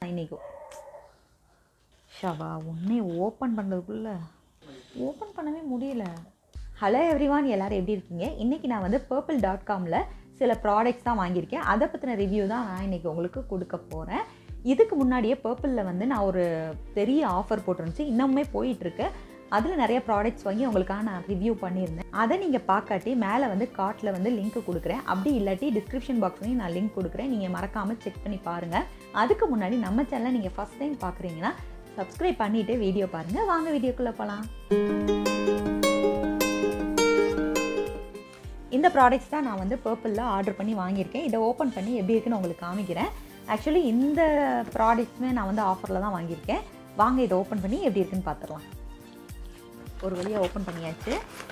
இன்னைக்கு ஷவா உன்னை open பண்ணுறதுக்குள்ள open பண்ணவே முடியல ஹலோ எவ்ரிவான் எல்லாரும் எப்படி இருக்கீங்க இன்றைக்கி நான் வந்து பர்பிள் டாட் காமில் சில ப்ராடக்ட்ஸ் தான் வாங்கியிருக்கேன் அதை பற்றின ரிவ்யூ தான் நான் இன்றைக்கி உங்களுக்கு கொடுக்க போகிறேன் இதுக்கு முன்னாடியே பர்பிளில் வந்து நான் ஒரு பெரிய ஆஃபர் போட்டிருந்துச்சு இன்னமுமே போயிட்டுருக்கு அதில் நிறைய ப்ராடக்ட்ஸ் வாங்கி உங்களுக்காக நான் ரிவ்யூ பண்ணியிருந்தேன் அதை நீங்கள் பார்க்காட்டி மேலே வந்து கார்ட்டில் வந்து லிங்க் கொடுக்குறேன் அப்படி இல்லாட்டி டிஸ்கிரிப்ஷன் பாக்ஸ்லையும் நான் லிங்க் கொடுக்குறேன் நீங்கள் மறக்காமல் செக் பண்ணி பாருங்கள் அதுக்கு முன்னாடி நம்ம சேனலை நீங்கள் ஃபஸ்ட் டைம் பார்க்குறீங்கன்னா சப்ஸ்கிரைப் பண்ணிவிட்டு வீடியோ பாருங்கள் வாங்க வீடியோக்குள்ளே போகலாம் இந்த ப்ராடக்ட்ஸ் தான் நான் வந்து பர்பிளில் ஆர்டர் பண்ணி வாங்கியிருக்கேன் இதை ஓப்பன் பண்ணி எப்படி இருக்குன்னு உங்களுக்கு காமிக்கிறேன் ஆக்சுவலி இந்த ப்ராடக்ட்ஸுமே நான் வந்து ஆஃபரில் தான் வாங்கியிருக்கேன் வாங்க இதை ஓப்பன் பண்ணி எப்படி இருக்குன்னு பார்த்துடலாம் ஒரு வழியாக ஓப்பன் பண்ணியாச்சு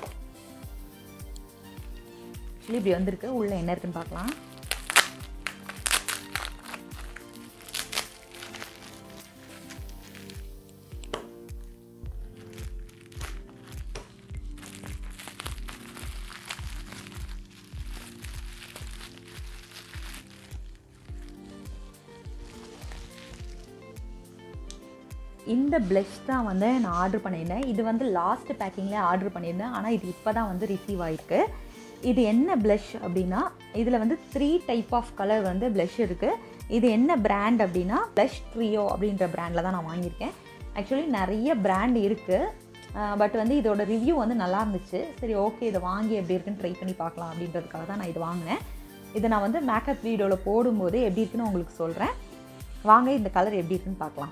ஆக்சுவலி இப்படி வந்திருக்கு உள்ளே என்ன இருக்குன்னு பார்க்கலாம் இந்த ப்ளஷ் தான் வந்து நான் ஆர்டர் பண்ணியிருந்தேன் இது வந்து லாஸ்ட் பேக்கிங்லேயே ஆர்டர் பண்ணியிருந்தேன் ஆனால் இது இப்போ தான் வந்து ரிசீவ் ஆகிருக்கு இது என்ன ப்ளஷ் அப்படின்னா இதில் வந்து த்ரீ டைப் ஆஃப் கலர் வந்து ப்ளஷ் இருக்குது இது என்ன பிராண்ட் அப்படின்னா ப்ளஷ் ட்ரியோ அப்படின்ற பிராண்டில் தான் நான் வாங்கியிருக்கேன் ஆக்சுவலி நிறைய பிராண்ட் இருக்குது பட் வந்து இதோட ரிவ்யூ வந்து நல்லா இருந்துச்சு சரி ஓகே இதை வாங்கி எப்படி இருக்குன்னு ட்ரை பண்ணி பார்க்கலாம் அப்படின்றதுக்காக தான் நான் இது வாங்கினேன் இதை நான் வந்து மேக்கப் வீடியோவில் போடும்போது எப்படி இருக்குன்னு உங்களுக்கு சொல்கிறேன் வாங்க இந்த கலர் எப்படி இருக்குன்னு பார்க்கலாம்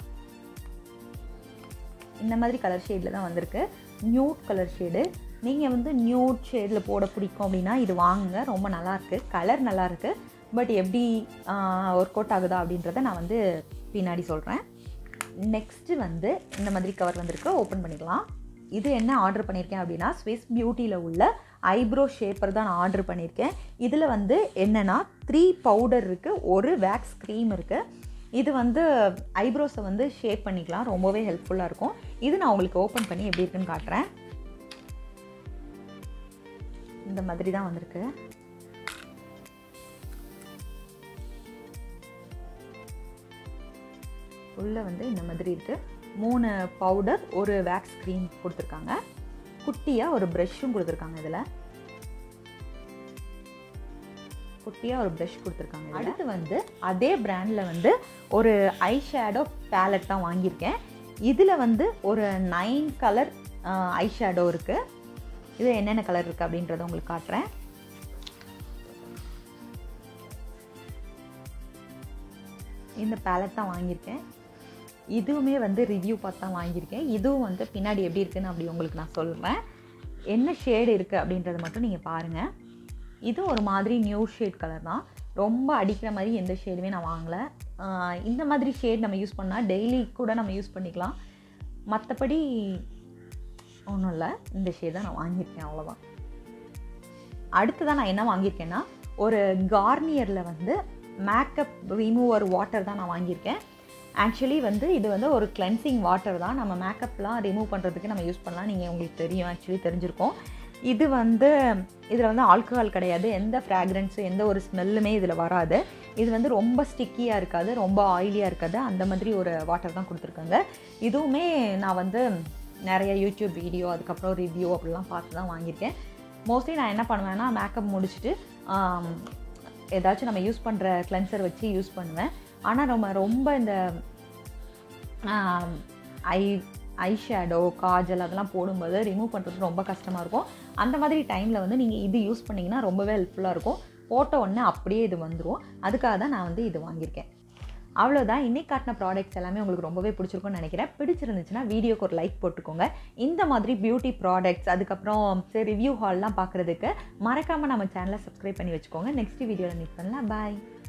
இந்த மாதிரி கலர் ஷேடில் தான் வந்திருக்கு நியூட் கலர் ஷேடு நீங்கள் வந்து நியூட் ஷேடில் போட பிடிக்கும் அப்படின்னா இது வாங்குங்க ரொம்ப நல்லாயிருக்கு கலர் நல்லாயிருக்கு பட் எப்படி ஒர்க் அவுட் ஆகுதா அப்படின்றத நான் வந்து பின்னாடி சொல்கிறேன் நெக்ஸ்ட்டு வந்து இந்த மாதிரி கவர் வந்திருக்கு ஓப்பன் பண்ணிக்கலாம் இது என்ன ஆர்டர் பண்ணியிருக்கேன் அப்படின்னா ஸ்விஸ் பியூட்டியில் உள்ள ஐப்ரோ ஷேப்பர் தான் நான் ஆர்டர் பண்ணியிருக்கேன் இதில் வந்து என்னென்னா த்ரீ பவுடர் இருக்குது ஒரு வேக்ஸ் க்ரீம் இருக்குது இது வந்து ஐப்ரோஸை வந்து ஷேப் பண்ணிக்கலாம் ரொம்பவே ஹெல்ப்ஃபுல்லாக இருக்கும் இது நான் உங்களுக்கு ஓப்பன் பண்ணி எப்படி இருக்குன்னு காட்டுறேன் இந்த மாதிரி தான் வந்திருக்கு உள்ளே வந்து இந்த மாதிரி இருக்குது மூணு பவுடர் ஒரு வேக்ஸ் க்ரீம் கொடுத்துருக்காங்க குட்டியாக ஒரு ப்ரெஷ்ஷும் கொடுத்துருக்காங்க இதில் குட்டியாக ஒரு ப்ரஷ் கொடுத்துருக்காங்க அடுத்து வந்து அதே பிராண்டில் வந்து ஒரு ஐ ஷேடோ பேலட் தான் வாங்கியிருக்கேன் இதில் வந்து ஒரு நைன் கலர் ஐ ஷேடோ இருக்குது இது என்னென்ன கலர் இருக்குது அப்படின்றத உங்களுக்கு காட்டுறேன் இந்த பேலட் தான் வாங்கியிருக்கேன் இதுவுமே வந்து ரிவ்யூ பார்த்து தான் வாங்கியிருக்கேன் இதுவும் வந்து பின்னாடி எப்படி இருக்குன்னு அப்படி உங்களுக்கு நான் சொல்கிறேன் என்ன ஷேடு இருக்குது அப்படின்றத மட்டும் நீங்கள் பாருங்கள் இது ஒரு மாதிரி நியூ ஷேட் கலர் தான் ரொம்ப அடிக்கிற மாதிரி எந்த ஷேடுமே நான் வாங்கலை இந்த மாதிரி ஷேட் நம்ம யூஸ் பண்ணால் டெய்லி கூட நம்ம யூஸ் பண்ணிக்கலாம் மற்றபடி ஒன்றும் இல்லை இந்த ஷேட் தான் நான் வாங்கியிருக்கேன் அவ்வளோதான் அடுத்ததான் நான் என்ன வாங்கியிருக்கேன்னா ஒரு கார்னியரில் வந்து மேக்கப் ரிமூவர் வாட்டர் தான் நான் வாங்கியிருக்கேன் ஆக்சுவலி வந்து இது வந்து ஒரு கிளென்சிங் வாட்டர் தான் நம்ம மேக்கப்லாம் ரிமூவ் பண்ணுறதுக்கு நம்ம யூஸ் பண்ணலாம் நீங்கள் உங்களுக்கு தெரியும் ஆக்சுவலி தெரிஞ்சிருக்கோம் இது வந்து இதில் வந்து ஆல்கஹால் கிடையாது எந்த ஃப்ராக்ரன்ஸு எந்த ஒரு ஸ்மெல்லுமே இதில் வராது இது வந்து ரொம்ப ஸ்டிக்கியாக இருக்காது ரொம்ப ஆயிலியாக இருக்காது அந்த மாதிரி ஒரு வாட்டர் தான் கொடுத்துருக்காங்க இதுவுமே நான் வந்து நிறைய யூடியூப் வீடியோ அதுக்கப்புறம் ரிவ்யூ அப்படிலாம் பார்த்து தான் வாங்கியிருக்கேன் மோஸ்ட்லி நான் என்ன பண்ணுவேன்னா மேக்கப் முடிச்சுட்டு ஏதாச்சும் நம்ம யூஸ் பண்ணுற கிளென்சர் வச்சு யூஸ் பண்ணுவேன் ஆனால் நம்ம ரொம்ப இந்த ஐ ஐ ஷேடோ காஜல் அதெல்லாம் போடும்போது ரிமூவ் பண்ணுறது ரொம்ப கஷ்டமாக இருக்கும் அந்த மாதிரி டைமில் வந்து நீங்கள் இது யூஸ் பண்ணிங்கன்னா ரொம்பவே ஹெல்ப்ஃபுல்லாக இருக்கும் போட்ட உடனே அப்படியே இது வந்துடும் அதுக்காக தான் நான் வந்து இது வாங்கியிருக்கேன் அவ்வளோதான் இன்னைக்கு காட்டின ப்ராடக்ட்ஸ் எல்லாமே உங்களுக்கு ரொம்பவே பிடிச்சிருக்கும்னு நினைக்கிறேன் பிடிச்சிருந்துச்சுன்னா வீடியோக்கு ஒரு லைக் போட்டுக்கோங்க இந்த மாதிரி பியூட்டி ப்ராடக்ட்ஸ் அதுக்கப்புறம் ரிவ்யூ ஹால்லாம் பார்க்குறதுக்கு மறக்காமல் நம்ம சேனலை சப்ஸ்கிரைப் பண்ணி வச்சுக்கோங்க நெக்ஸ்ட் வீடியோவில் மீட் பண்ணலாம் பாய்